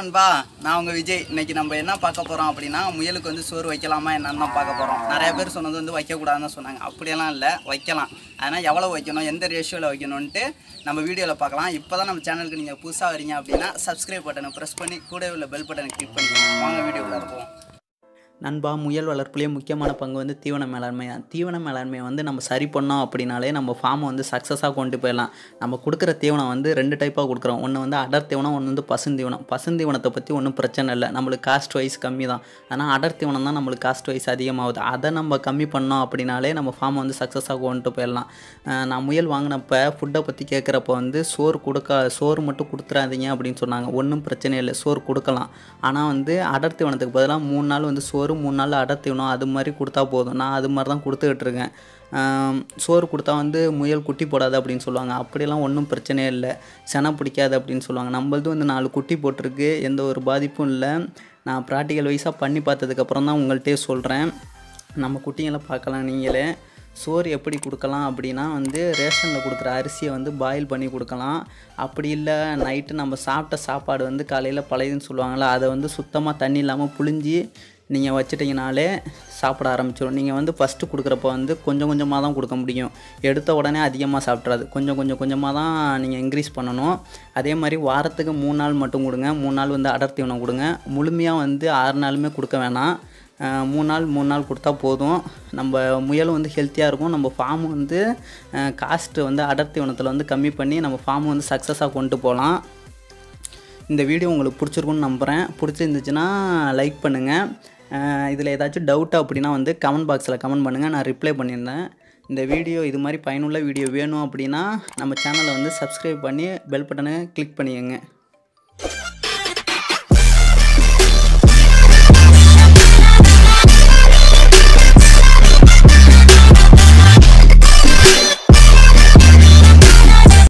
நண்பா நான் உங்கள் விஜய் இன்னைக்கு நம்ம என்ன பார்க்க போகிறோம் அப்படின்னா முயலுக்கு வந்து சோறு வைக்கலாமா என்னன்னு தான் பார்க்க போகிறோம் நிறைய பேர் சொன்னது வந்து வைக்கக்கூடாதுன்னு சொன்னாங்க அப்படியெல்லாம் இல்லை வைக்கலாம் ஆனால் எவ்வளோ வைக்கணும் எந்த ரேஷியோவில் வைக்கணும்ன்ட்டு நம்ம வீடியோவில் பார்க்கலாம் இப்போ தான் நம்ம சேனலுக்கு நீங்கள் புதுசாக வரீங்க அப்படின்னா சப்ஸ்கிரைப் பட்டனை ப்ரெஸ் பண்ணி கூடவே உள்ள பெல் பட்டனை கிளிக் பண்ணிக்கோங்க வாங்க வீடியோக்குள்ள இருப்போம் நண்பா முயல் வளர்ப்புலேயே முக்கியமான பங்கு வந்து தீவன மேலாண்மை தான் தீவன மேலாண்மையை வந்து நம்ம சரி பண்ணோம் அப்படின்னாலே நம்ம ஃபார்மை வந்து சக்ஸஸாக கொண்டு போயிடலாம் நம்ம கொடுக்குற தீவனம் வந்து ரெண்டு டைப்பாக கொடுக்குறோம் ஒன்று வந்து அடர் தீவனம் ஒன்று வந்து பசுந்தீவனம் பசுந்தீவனத்தை பற்றி ஒன்றும் பிரச்சனை இல்லை நம்மளுக்கு காஸ்ட் வைஸ் கம்மி தான் ஆனால் அடர் தீவனம் தான் நம்மளுக்கு காஸ்ட் வைஸ் அதிகமாகுது அதை நம்ம கம்மி பண்ணோம் அப்படின்னாலே நம்ம ஃபார்மை வந்து சக்ஸஸாக கொண்டு போயிடலாம் அஹ் நான் முயல் வாங்கினப்ப ஃபுட்டை பற்றி கேட்குறப்ப வந்து சோறு கொடுக்க சோறு மட்டும் கொடுத்துறாதீங்க அப்படின்னு சொன்னாங்க ஒன்றும் பிரச்சனை இல்லை சோறு கொடுக்கலாம் ஆனால் வந்து அடர் தீவனத்துக்கு பதிலாக மூணு நாள் வந்து சோறு மூணு நாள் அடர் தீவனம் அது மாதிரி கொடுத்தா போதும் நான் அது மாதிரி தான் கொடுத்துக்கிட்டு இருக்கேன் ஆம், சோறு கொடுத்தா வந்து முயல் குட்டி போடாது அப்படின்னு சொல்லுவாங்க அப்படிலாம் ஒன்றும் பிரச்சனையே இல்லை செனை பிடிக்காது அப்படின்னு சொல்லுவாங்க நம்மளது வந்து நாலு குட்டி போட்டிருக்கு எந்த ஒரு பாதிப்பும் இல்லை நான் ப்ராக்டிக்கல் வைஸாக பண்ணி பார்த்ததுக்கப்புறம் தான் உங்கள்கிட்டயே சொல்கிறேன் நம்ம குட்டிங்களை பார்க்கலாம் நீங்களே சோறு எப்படி கொடுக்கலாம் அப்படின்னா வந்து ரேஷனில் கொடுக்குற அரிசியை வந்து பாயில் பண்ணி கொடுக்கலாம் அப்படி இல்லை நைட்டு நம்ம சாப்பிட்ட சாப்பாடு வந்து காலையில் பழையதுன்னு சொல்லுவாங்கள்ல அதை வந்து சுத்தமாக தண்ணி இல்லாமல் புழிஞ்சி நீங்கள் வச்சிட்டிங்கனாலே சாப்பிட ஆரம்பிச்சிடும் நீங்கள் வந்து ஃபஸ்ட்டு கொடுக்குறப்ப வந்து கொஞ்சம் கொஞ்சமாக தான் கொடுக்க முடியும் எடுத்த உடனே அதிகமாக சாப்பிட்றாது கொஞ்சம் கொஞ்சம் கொஞ்சமாக தான் நீங்கள் இன்க்ரீஸ் பண்ணணும் அதே மாதிரி வாரத்துக்கு மூணு நாள் மட்டும் கொடுங்க மூணு நாள் வந்து அடர் தீவனம் கொடுங்க முழுமையாக வந்து ஆறு நாளுமே கொடுக்க வேணாம் அஹ் மூணு நாள் மூணு நாள் கொடுத்தா போதும் நம்ம முயலும் வந்து ஹெல்த்தியாக இருக்கும் நம்ம ஃபார்ம் வந்து காஸ்ட்டு வந்து அடர் தீவனத்தில் வந்து கம்மி பண்ணி நம்ம ஃபார்ம் வந்து சக்ஸஸாக கொண்டு போகலாம் இந்த வீடியோ உங்களுக்கு பிடிச்சிருக்குன்னு நம்புகிறேன் பிடிச்சிருந்துச்சுன்னா லைக் பண்ணுங்கள் இதில் ஏதாச்சும் டவுட் அப்படின்னா வந்து கமெண்ட் பாக்ஸில் கமெண்ட் பண்ணுங்கள் நான் ரிப்ளை பண்ணியிருந்தேன் இந்த வீடியோ இது மாதிரி பயனுள்ள வீடியோ வேணும் அப்படின்னா நம்ம சேனலை வந்து சப்ஸ்கிரைப் பண்ணி பெல் பட்டனை கிளிக் பண்ணிக்கோங்க